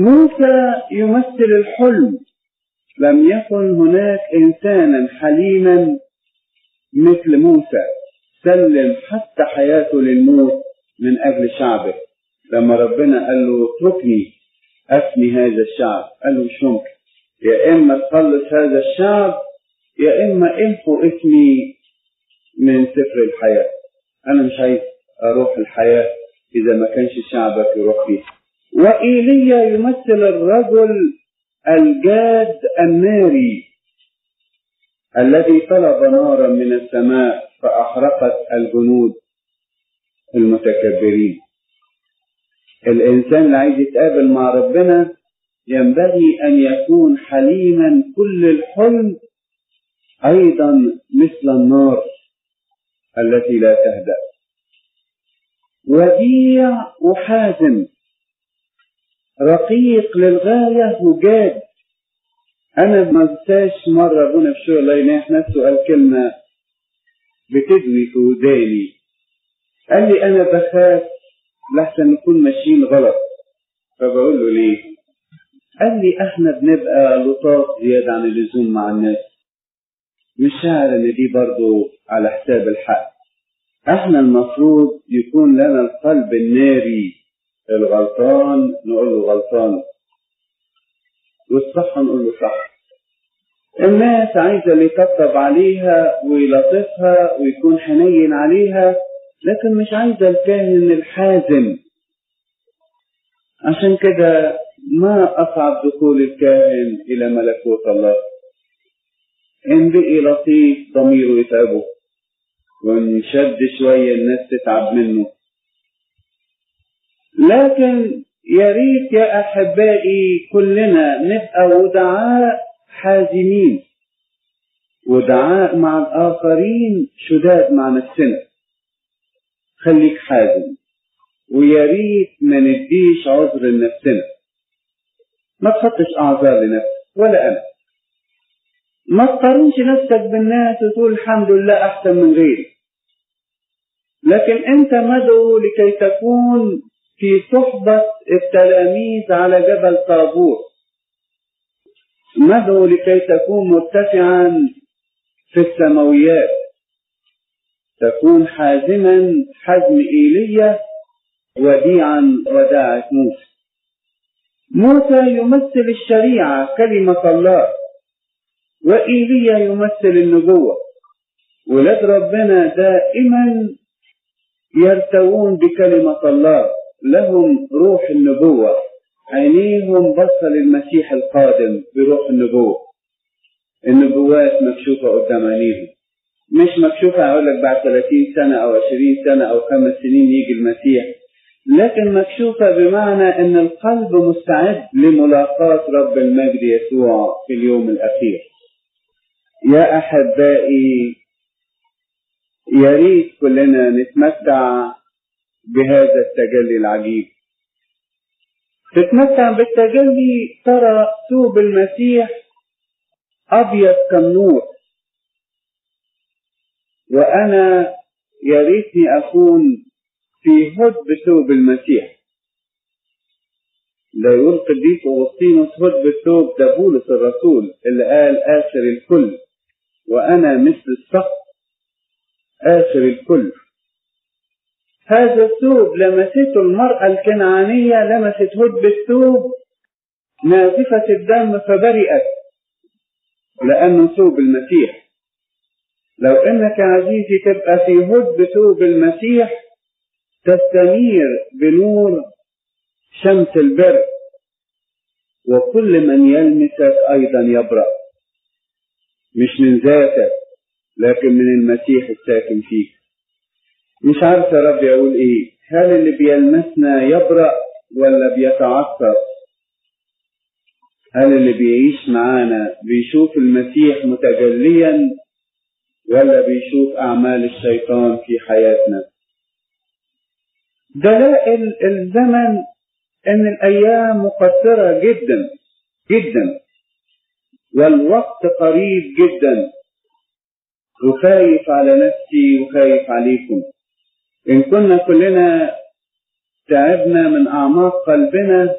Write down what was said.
موسى يمثل الحلم لم يكن هناك إنسانا حليما مثل موسى سلم حتى حياته للموت من أجل شعبه لما ربنا قال له اتركني أفني هذا الشعب قال له مش ممكن يا إما تخلص هذا الشعب يا إما امحوا اسمي من سفر الحياة أنا مش عايز أروح الحياة إذا ما كانش شعبك يروح فيها وإيليا يمثل الرجل الجاد الناري الذي طلب نارا من السماء فأحرقت الجنود المتكبرين الإنسان اللي عايز يتقابل مع ربنا ينبغي أن يكون حليما كل الحلم أيضا مثل النار التي لا تهدأ وديع وحازم رقيق للغاية وجاد أنا ما انساش مرة أبونا في شغل يناح نفسه قال كلمة بتدوي في وداني قال لي أنا بخاف لحسن نكون ماشيين غلط فبقول له ليه؟ قال لي احنا بنبقى لطاف زيادة عن اللزوم مع الناس مش شاعر ان دي برضو على حساب الحق احنا المفروض يكون لنا القلب الناري الغلطان نقول له غلطان والصح نقول له صح الناس عايزة اللي يطبطب عليها ويلطفها ويكون حنين عليها لكن مش عايزة الكاهن الحازم عشان كده ما أصعب دخول الكاهن إلى ملكوت الله إن بقي لطيف ضميره يتعبه وإن شد شوية الناس تتعب منه لكن يا ريت يا أحبائي كلنا نبقى ودعاء حازمين ودعاء مع الآخرين شداد مع نفسنا خليك حازم ويا ريت ما نديش عذر لنفسنا ما تحطش اعذار لنفسك ولا انا ما تقارنش نفسك بالناس وتقول الحمد لله احسن من غيري لكن انت مدعو لكي تكون في صحبة التلاميذ على جبل طابور مدعو لكي تكون مرتفعا في السماويات تكون حازما حزم ايليا وديعا وداعة موسى موسى يمثل الشريعة كلمة الله وإيليا يمثل النبوة ولاد ربنا دائما يرتوون بكلمة الله لهم روح النبوة عينيهم بصة للمسيح القادم بروح النبوة النبوات مكشوفة قدام عينيهم مش مكشوفة أقول لك بعد 30 سنة أو 20 سنة أو خمس سنين يجي المسيح لكن مكشوفة بمعنى أن القلب مستعد لملاقاة رب المجد يسوع في اليوم الأخير يا أحبائي يا ريت كلنا نتمتع بهذا التجلي العجيب تتمتع بالتجلي ترى ثوب المسيح أبيض كالنور وأنا يا ريتني أكون في هد ثوب المسيح لا يلقي الديك أغسطينوس هد ثوب ده بولس الرسول اللي قال آخر الكل وأنا مثل الصخر آخر الكل هذا الثوب لمسته المرأة الكنعانية لمست هد الثوب نازفة الدم فبرئت لأنه ثوب المسيح لو انك عزيزي تبقى في هد ثوب المسيح تستنير بنور شمس البر وكل من يلمسك ايضا يبرأ مش من ذاتك لكن من المسيح الساكن فيك مش عارف يا رب اقول ايه هل اللي بيلمسنا يبرأ ولا بيتعثر هل اللي بيعيش معانا بيشوف المسيح متجليا ولا بيشوف أعمال الشيطان في حياتنا دلائل الزمن أن الأيام مقصرة جدا جدا والوقت قريب جدا وخايف على نفسي وخايف عليكم إن كنا كلنا تعبنا من أعماق قلبنا